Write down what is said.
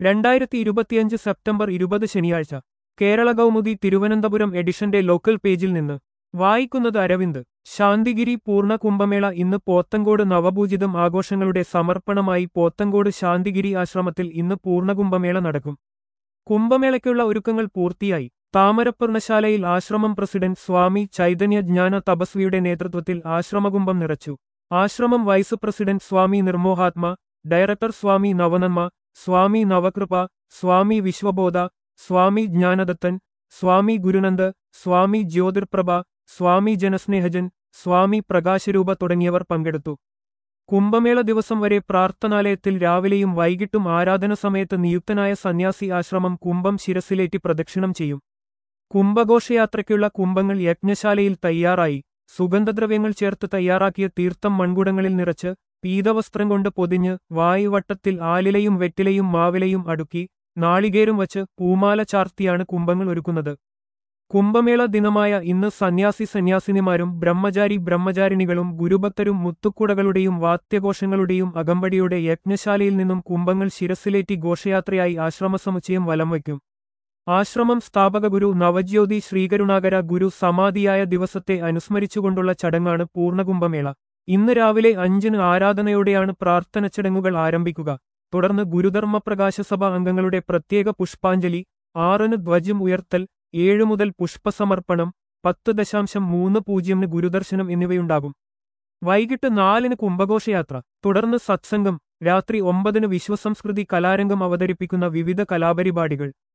രണ്ടായിരത്തി ഇരുപത്തിയഞ്ച് സെപ്റ്റംബർ ഇരുപത് ശനിയാഴ്ച കേരള കൗമുദി തിരുവനന്തപുരം എഡിഷന്റെ ലോക്കൽ പേജിൽ നിന്ന് വായിക്കുന്നത് അരവിന്ദ് ശാന്തിഗിരി പൂർണ്ണ കുംഭമേള ഇന്ന് പോത്തങ്കോട് നവപൂജിതം ആഘോഷങ്ങളുടെ സമർപ്പണമായി പോത്തങ്കോട് ശാന്തിഗിരി ആശ്രമത്തിൽ ഇന്ന് പൂർണ്ണകുംഭമേള നടക്കും കുംഭമേളയ്ക്കുള്ള ഒരുക്കങ്ങൾ പൂർത്തിയായി താമരപ്പർണശാലയിൽ ആശ്രമം പ്രസിഡന്റ് സ്വാമി ചൈതന്യ ജ്ഞാന തപസ്വിയുടെ നേതൃത്വത്തിൽ ആശ്രമകുംഭം നിറച്ചു ആശ്രമം vice president Swami Nirmohatma director Swami Navananma Swami Navakripa Swami Vishwabodha Swami Jnanadathan Swami Gurunanda Swami Jyothirprabha Swami Janasnehajan Swami Prakasharupa തുടങ്ങിയവർ പങ്കെടുത്തു കുംഭമേള ദിവസം വരെ പ്രാർത്ഥനാലയത്തിൽ രാവിലെയും വൈകിട്ടും ആരാധന സമയത്ത് നിയുക്തനായ സന്യാസി ആശ്രമം കുംഭം ശിരസിലേറ്റി പ്രദക്ഷിണം ചെയ്യും കുംഭഘോഷയാത്രയ്ക്കുള്ള കുംഭങ്ങൾ യജ്ഞശാലയിൽ തയ്യാറായി സുഗന്ധദ്രവ്യങ്ങൾ ചേർത്ത് തയ്യാറാക്കിയ തീർത്ഥം മൺകുടങ്ങളിൽ നിറച്ച് പീതവസ്ത്രം കൊണ്ട് പൊതിഞ്ഞ് വായുവട്ടത്തിൽ ആലിലയും വെറ്റിലയും മാവിലയും അടുക്കി നാളികേരും വച്ച് പൂമാല ചാർത്തിയാണ് കുംഭങ്ങൾ ഒരുക്കുന്നത് കുംഭമേള ദിനമായ ഇന്ന് സന്യാസി സന്യാസിനിമാരും ബ്രഹ്മചാരി ബ്രഹ്മചാരിണികളും ഗുരുഭക്തരും മുത്തുക്കുടകളുടെയും വാദ്യഘോഷങ്ങളുടെയും അകമ്പടിയുടെ യജ്ഞശാലയിൽ നിന്നും കുംഭങ്ങൾ ശിരസിലേറ്റി ഘോഷയാത്രയായി ആശ്രമസമുച്ചയം വലം വയ്ക്കും ആശ്രമം സ്ഥാപക ഗുരു നവജ്യോതി ശ്രീകരുണാകര ഗുരു സമാധിയായ ദിവസത്തെ അനുസ്മരിച്ചുകൊണ്ടുള്ള ചടങ്ങാണ് പൂർണ്ണകുംഭമേള ഇന്ന് രാവിലെ അഞ്ചിന് ആരാധനയോടെയാണ് പ്രാർത്ഥന ചടങ്ങുകൾ ആരംഭിക്കുക തുടർന്ന് ഗുരുധർമ്മപ്രകാശ സഭ അംഗങ്ങളുടെ പ്രത്യേക പുഷ്പാഞ്ജലി ആറിന് ധ്വജം ഉയർത്തൽ ഏഴു മുതൽ പുഷ്പസമർപ്പണം പത്ത് ദശാംശം മൂന്ന് പൂജ്യമിന് ഗുരുദർശനം എന്നിവയുണ്ടാകും വൈകിട്ട് നാലിന് കുംഭഘോഷയാത്ര തുടർന്ന് സത്സംഗം രാത്രി ഒമ്പതിന് വിശ്വസംസ്കൃതി കലാരംഗം അവതരിപ്പിക്കുന്ന വിവിധ കലാപരിപാടികൾ